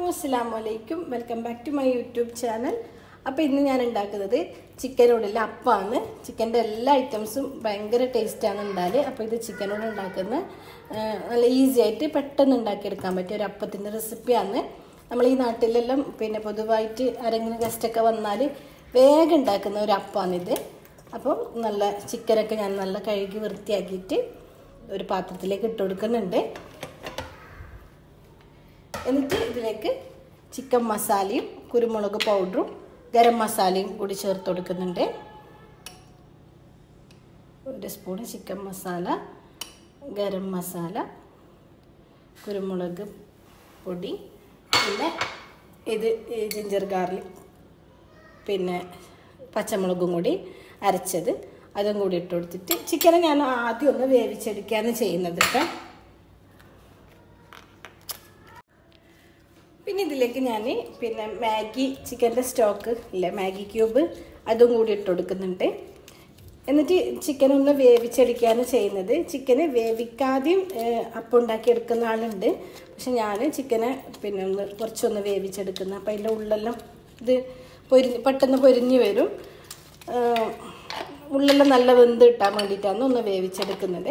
അസ്സാം വലൈക്കും welcome back to my YouTube channel അപ്പോൾ ഇന്ന് ഞാൻ ഉണ്ടാക്കുന്നത് ചിക്കനോടുള്ള അപ്പമാണ് ചിക്കൻ്റെ എല്ലാ ഐറ്റംസും ഭയങ്കര ടേസ്റ്റാണ് ഉണ്ടാല് അപ്പോൾ ഇത് ചിക്കനോട് ഉണ്ടാക്കുന്ന ആ, നല്ല ഈസി ആയിട്ട് പെട്ടെന്ന് ഉണ്ടാക്കിയെടുക്കാൻ പറ്റിയ ഒരു അപ്പത്തിൻ്റെ റെസിപ്പിയാണ് നമ്മൾ ഈ നാട്ടിലെല്ലാം പിന്നെ പൊതുവായിട്ട് ആരെങ്കിലും ഗസ്റ്റൊക്കെ വന്നാൽ വേഗം ഉണ്ടാക്കുന്ന ഒരു അപ്പമാണിത് അപ്പോൾ നല്ല ചിക്കനൊക്കെ ഞാൻ നല്ല കഴുകി വൃത്തിയാക്കിയിട്ട് ഒരു പാത്രത്തിലേക്ക് ഇട്ട് കൊടുക്കുന്നുണ്ട് എന്നിട്ട് ഇതിലേക്ക് ചിക്കൻ മസാലയും കുരുമുളക് പൗഡറും ഗരം മസാലയും കൂടി ചേർത്ത് കൊടുക്കുന്നുണ്ട് ഒരു സ്പൂൺ ചിക്കൻ മസാല ഗരം മസാല കുരുമുളക് പൊടി പിന്നെ ഇത് ഈ ജിഞ്ചർ ഗാർലിക് പിന്നെ പച്ചമുളകും കൂടി അരച്ചത് അതും കൂടി ഇട്ട് കൊടുത്തിട്ട് ചിക്കനെ ഞാൻ ആദ്യം ഒന്ന് വേവിച്ചെടുക്കുകയാണ് ചെയ്യുന്നത് കേട്ടോ പിന്നെ ഇതിലേക്ക് ഞാൻ പിന്നെ മാഗി ചിക്കൻ്റെ സ്റ്റോക്ക് ഇല്ലേ മാഗി ക്യൂബ് അതും കൂടി ഇട്ട് കൊടുക്കുന്നുണ്ട് എന്നിട്ട് ചിക്കൻ ഒന്ന് വേവിച്ചെടുക്കുകയാണ് ചെയ്യുന്നത് ചിക്കന് വേവിക്കാതെയും അപ്പം ഉണ്ടാക്കി എടുക്കുന്ന ആളുണ്ട് പക്ഷെ ഞാൻ ചിക്കനെ പിന്നെ ഒന്ന് കുറച്ചൊന്ന് വേവിച്ചെടുക്കുന്ന അപ്പം അതിൻ്റെ ഉള്ളെല്ലാം ഇത് പൊരിഞ്ഞ് പെട്ടെന്ന് പൊരിഞ്ഞ് വരും ഏഹ് ഉള്ളെല്ലാം നല്ല വെന്ത് കിട്ടാൻ വേണ്ടിയിട്ടാണ് ഒന്ന് വേവിച്ചെടുക്കുന്നത്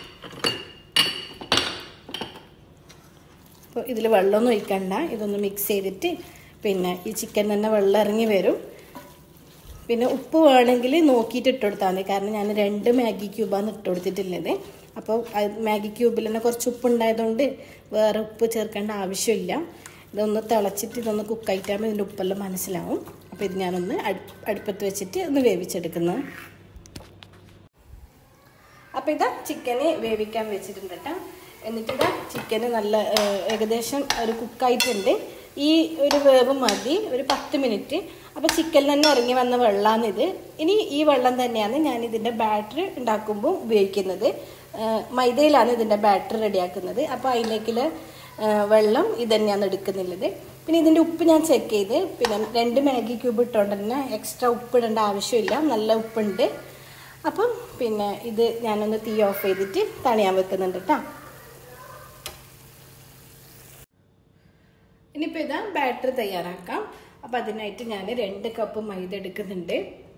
അപ്പോൾ ഇതിൽ വെള്ളമൊന്നും ഒഴിക്കണ്ട ഇതൊന്ന് മിക്സ് ചെയ്തിട്ട് പിന്നെ ഈ ചിക്കൻ തന്നെ വെള്ളം ഇറങ്ങി വരും പിന്നെ ഉപ്പ് വേണമെങ്കിൽ നോക്കിയിട്ട് ഇട്ട് കൊടുത്താൽ മതി കാരണം ഞാൻ രണ്ട് മാഗി ക്യൂബാണ് ഇട്ട് കൊടുത്തിട്ടുള്ളത് അപ്പോൾ മാഗി ക്യൂബിൽ തന്നെ കുറച്ച് ഉപ്പ് ഉണ്ടായതുകൊണ്ട് വേറെ ഉപ്പ് ചേർക്കേണ്ട ആവശ്യമില്ല ഇതൊന്ന് തിളച്ചിട്ട് ഇതൊന്ന് കുക്കായിട്ടാകുമ്പോൾ ഇതിൻ്റെ ഉപ്പെല്ലാം മനസ്സിലാവും അപ്പോൾ ഇത് ഞാനൊന്ന് അടുപ്പ് അടുപ്പത്ത് വെച്ചിട്ട് ഒന്ന് വേവിച്ചെടുക്കുന്നത് അപ്പോൾ ഇതാ ചിക്കന് വേവിക്കാൻ വെച്ചിട്ടുണ്ട് കേട്ടോ എന്നിട്ട് ഇതാ ചിക്കന് നല്ല ഏഹ്, ഏകദേശം ഒരു കുക്കായിട്ടുണ്ട് ഈ ഒരു വേവ് മതി ഒരു പത്ത് മിനിറ്റ് അപ്പോൾ ചിക്കനിൽ തന്നെ ഇറങ്ങി വന്ന വെള്ളമാണ് ഇത് ഇനി ഈ വെള്ളം തന്നെയാണ് ഞാൻ ഇതിൻ്റെ ബാറ്ററി ഉണ്ടാക്കുമ്പോൾ ഉപയോഗിക്കുന്നത് ഏഹ്, മൈദയിലാണ് ഇതിൻ്റെ ബാറ്ററി റെഡിയാക്കുന്നത് അപ്പോൾ അതിലേക്കുള്ള ഏഹ്, വെള്ളം ഇത് തന്നെയാണ് എടുക്കുന്നുള്ളത് പിന്നെ ഇതിൻ്റെ ഉപ്പ് ഞാൻ ചെക്ക് ചെയ്ത് പിന്നെ രണ്ട് മാഗി ക്യൂബ് ഇട്ടുകൊണ്ട് തന്നെ എക്സ്ട്രാ ഉപ്പ് ഇടേണ്ട ആവശ്യമില്ല നല്ല ഉപ്പുണ്ട് അപ്പം പിന്നെ ഇത് ഞാനൊന്ന് തീ ഓഫ് ചെയ്തിട്ട് തണിയാൻ വെക്കുന്നുണ്ട് കേട്ടോ ഇനിയിപ്പോൾ ഇതാ ബാറ്ററി തയ്യാറാക്കാം അപ്പം അതിനായിട്ട് ഞാൻ രണ്ട് കപ്പ് മൈദ എടുക്കുന്നുണ്ട്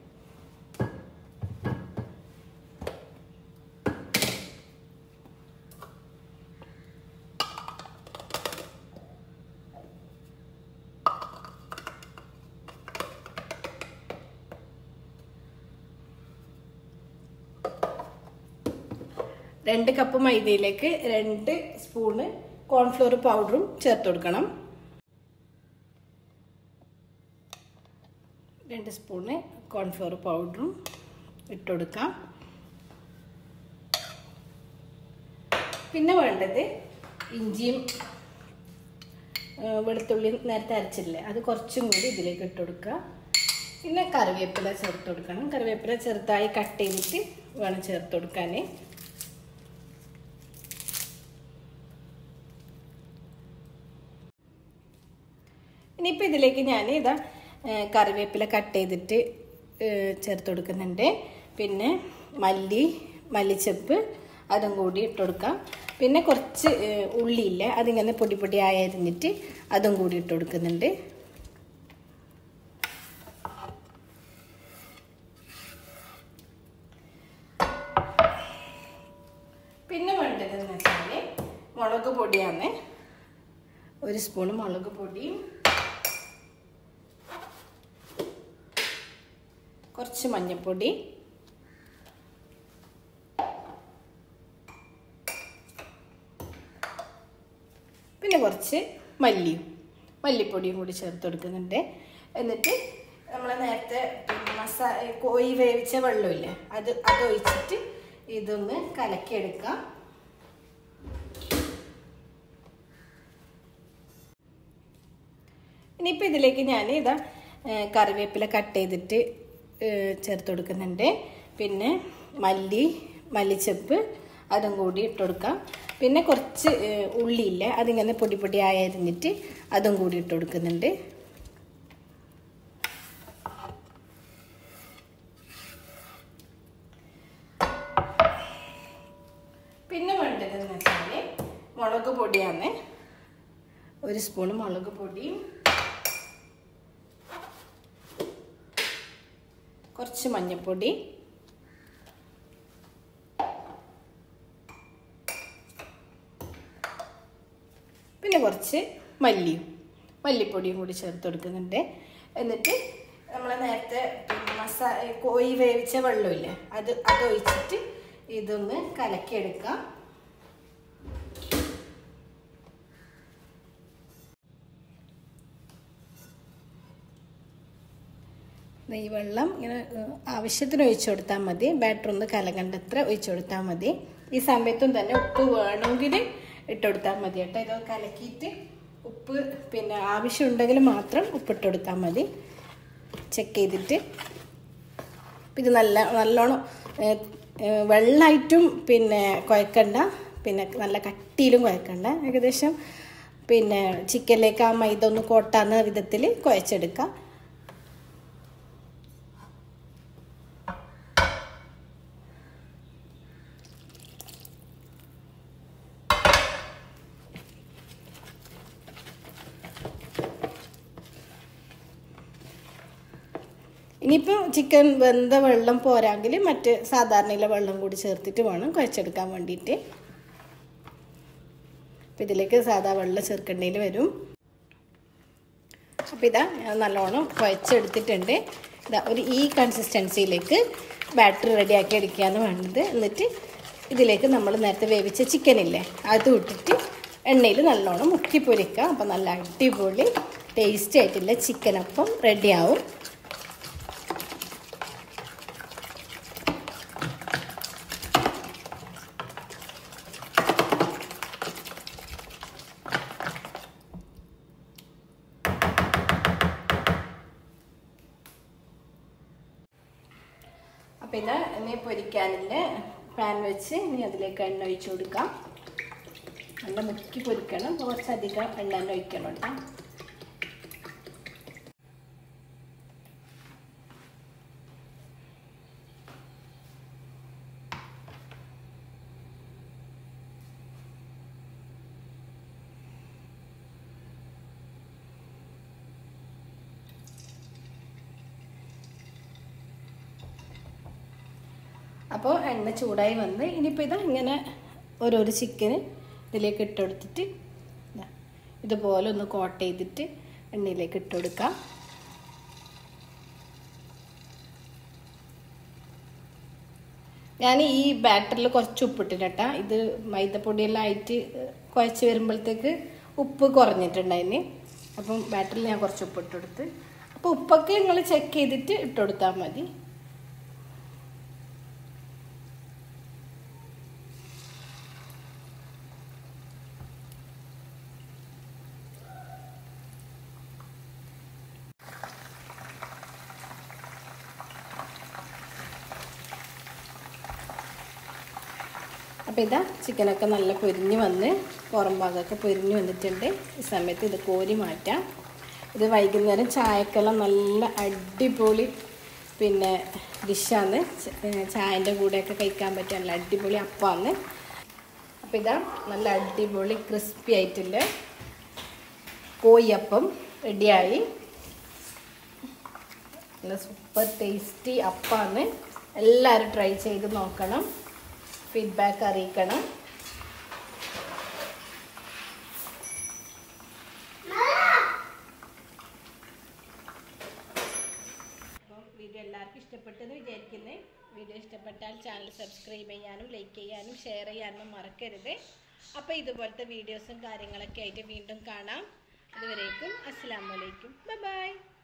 രണ്ട് കപ്പ് മൈദയിലേക്ക് രണ്ട് സ്പൂണ് കോൺഫ്ലോർ പൗഡറും ചേർത്ത് കൊടുക്കണം രണ്ട് സ്പൂണ് കോൺഫ്ലോർ പൗഡറും ഇട്ട് കൊടുക്കാം പിന്നെ വേണ്ടത് ഇഞ്ചിയും ആ, വെളുത്തുള്ളിയും നേരത്തെ അരച്ചില്ലേ അത് കുറച്ചും കൂടി ഇതിലേക്ക് ഇട്ട് കൊടുക്കുക പിന്നെ കറിവേപ്പില ചേർത്ത് കൊടുക്കണം കറിവേപ്പില ചെറുതായി കട്ട് ചെയ്തിട്ട് വേണം ചേർത്ത് കൊടുക്കാൻ ഇനിയിപ്പോൾ ഇതിലേക്ക് ഞാൻ ഇതാ ഏ, കറിവേപ്പില കട്ട് ചെയ്തിട്ട് ഏ, ചേർത്ത് കൊടുക്കുന്നുണ്ട് പിന്നെ മല്ലി മല്ലിച്ചപ്പ് അതും കൂടി ഇട്ട് കൊടുക്കാം പിന്നെ കുറച്ച് ഏ, ഉള്ളിയില്ലേ അതിങ്ങനെ പൊടി പൊടിയായി അരിഞ്ഞിട്ട് അതും കൂടി ഇട്ട് കൊടുക്കുന്നുണ്ട് പിന്നെ വേണ്ടതെന്ന് വെച്ചാൽ മുളക് പൊടിയാണ് ഒരു സ്പൂൺ മുളക് പൊടിയും കുറച്ച് മഞ്ഞൾപ്പൊടി പിന്നെ കുറച്ച് മല്ലിയും മല്ലിപ്പൊടിയും കൂടി ചേർത്ത് കൊടുക്കുന്നുണ്ട് എന്നിട്ട് നമ്മൾ നേരത്തെ പിന്നെ മസാ കോഴി വേവിച്ച വെള്ളമില്ലേ അത് അത് ഒഴിച്ചിട്ട് ഇതൊന്ന് കലക്കിയെടുക്കാം ഇനിയിപ്പോൾ ഇതിലേക്ക് ഞാൻ ഇതാ ഏ, കറിവേപ്പില കട്ട് ചെയ്തിട്ട് ഏ, ചേർത്ത് കൊടുക്കുന്നുണ്ട് പിന്നെ മല്ലി മല്ലിച്ചപ്പ് അതും കൂടി ഇട്ട് കൊടുക്കാം പിന്നെ കുറച്ച് ഏ, ഉള്ളിയില്ലേ അതിങ്ങനെ പൊടി പൊടിയായി അരിഞ്ഞിട്ട് അതും കൂടി ഇട്ട് കൊടുക്കുന്നുണ്ട് പിന്നെ വേണ്ടതെന്ന് വെച്ചാൽ മുളക് പൊടിയാണ് ഒരു സ്പൂൺ മുളക് പൊടി കുറച്ച് മഞ്ഞൾപ്പൊടി പിന്നെ കുറച്ച് മല്ലിയും മല്ലിപ്പൊടിയും കൂടി ചേർത്ത് കൊടുക്കുന്നുണ്ട് എന്നിട്ട് നമ്മൾ നേരത്തെ പിന്നെ മസാ കോഴി വേവിച്ച വെള്ളമില്ലേ അത് അത് ഒഴിച്ചിട്ട് ഇതൊന്ന് കലക്കിയെടുക്കാം ഈ വെള്ളം ഇങ്ങനെ ഏഹ്, ആവശ്യത്തിന് ഒഴിച്ചു കൊടുത്താൽ മതി ബാറ്റർ ഒന്ന് കലകണ്ടത്ര ഒഴിച്ചു കൊടുത്താൽ മതി ഈ സമയത്തും തന്നെ ഉപ്പ് വേണമെങ്കിൽ ഇട്ട് കൊടുത്താൽ മതി കേട്ടോ ഇത് കലക്കിയിട്ട് ഉപ്പ് പിന്നെ ആവശ്യമുണ്ടെങ്കിൽ മാത്രം ഉപ്പിട്ട് കൊടുത്താൽ മതി ചെക്ക് ചെയ്തിട്ട് അപ്പം ഇത് നല്ല നല്ലോണം ഏഹ്, ഏഹ്, വെള്ളമായിട്ടും പിന്നെ കുഴക്കണ്ട പിന്നെ നല്ല കട്ടിയിലും കുഴക്കണ്ട ഏകദേശം പിന്നെ ചിക്കനിലേക്ക് ആ മൈദ ഒന്ന് കോട്ടാന്ന വിധത്തിൽ കുഴച്ചെടുക്കാം ഇനിയിപ്പോൾ ചിക്കൻ വെന്ത വെള്ളം പോരാങ്കിൽ മറ്റ് സാധാരണയിലെ വെള്ളം കൂടി ചേർത്തിട്ട് വേണം കുഴച്ചെടുക്കാൻ വേണ്ടിയിട്ട് അപ്പം ഇതിലേക്ക് സാധാ വെള്ളം ചേർക്കേണ്ടതിൽ വരും അപ്പം ഇതാ ഞാൻ നല്ലോണം കുഴച്ചെടുത്തിട്ടുണ്ട് ഇതാ ഒരു ഈ കൺസിസ്റ്റൻസിയിലേക്ക് ബാറ്ററി റെഡിയാക്കി എടുക്കുകയാണ് വേണ്ടത് എന്നിട്ട് ഇതിലേക്ക് നമ്മൾ നേരത്തെ വേവിച്ച ചിക്കനില്ലേ അത് ഇട്ടിട്ട് എണ്ണയിൽ നല്ലോണം മുക്കി പൊരിക്കുക അപ്പം നല്ല അടിപൊളി ടേസ്റ്റി ആയിട്ടുള്ള ചിക്കനപ്പം റെഡിയാവും അപ്പം ഇത് ഇനി പൊരിക്കാനില്ല പാൻ വെച്ച് ഇനി അതിലേക്ക് എണ്ണ ഒഴിച്ച് കൊടുക്കാം നല്ല മുക്കി പൊരിക്കണം അപ്പോൾ കുറച്ചധികം എണ്ണ തന്നെ ഒഴിക്കണം കേട്ടോ അപ്പോൾ എണ്ണ ചൂടായി വന്ന് ഇനിയിപ്പോൾ ഇത് ഇങ്ങനെ ഓരോരോ ചിക്കന് ഇതിലേക്ക് ഇട്ടെടുത്തിട്ട് ദാ ഇതുപോലെ ഒന്ന് കോട്ട് ചെയ്തിട്ട് എണ്ണയിലേക്ക് ഇട്ട് കൊടുക്കാം ഞാൻ ഈ ബാറ്ററിൽ കുറച്ച് ഉപ്പിട്ടിട്ട് കേട്ടാ ഇത് മൈദപ്പൊടിയെല്ലാം ആയിട്ട് കുഴച്ച് വരുമ്പോഴത്തേക്ക് ഉപ്പ് കുറഞ്ഞിട്ടുണ്ടായിന് അപ്പം ബാറ്ററിൽ ഞാൻ കുറച്ച് ഉപ്പിട്ട് കൊടുത്ത് അപ്പോൾ ഉപ്പൊക്കെ നിങ്ങൾ ചെക്ക് ചെയ്തിട്ട് ഇട്ട് കൊടുത്താൽ മതി അപ്പോൾ ഇതാ ചിക്കനൊക്കെ നല്ല പൊരിഞ്ഞ് വന്ന് പുറം ഭാഗമൊക്കെ പൊരിഞ്ഞ് വന്നിട്ടുണ്ട് ഈ സമയത്ത് ഇത് കോരി മാറ്റാം ഇത് വൈകുന്നേരം ചായക്കെല്ലാം നല്ല അടിപൊളി പിന്നെ ഡിഷാണ് ചായൻ്റെ കൂടെയൊക്കെ കഴിക്കാൻ പറ്റിയ നല്ല അടിപൊളി അപ്പമാണ് അപ്പോൾ ഇതാ നല്ല അടിപൊളി ക്രിസ്പി ആയിട്ടുള്ള കോഴിയപ്പം റെഡിയായി നല്ല സൂപ്പർ ടേസ്റ്റി അപ്പാണ് എല്ലാവരും ട്രൈ ചെയ്ത് നോക്കണം ഫീഡ്ബാക്ക് അറിയിക്കണം അപ്പോൾ വീഡിയോ എല്ലാവർക്കും ഇഷ്ടപ്പെട്ടെന്ന് വിചാരിക്കുന്നത് വീഡിയോ ഇഷ്ടപ്പെട്ടാൽ ചാനൽ സബ്സ്ക്രൈബ് ചെയ്യാനും ലൈക്ക് ചെയ്യാനും ഷെയർ ചെയ്യാനും മറക്കരുത് അപ്പോൾ ഇതുപോലത്തെ വീഡിയോസും കാര്യങ്ങളൊക്കെ ആയിട്ട് വീണ്ടും കാണാം അതുവരേക്കും അസ്സാം വലൈക്കും ബൈ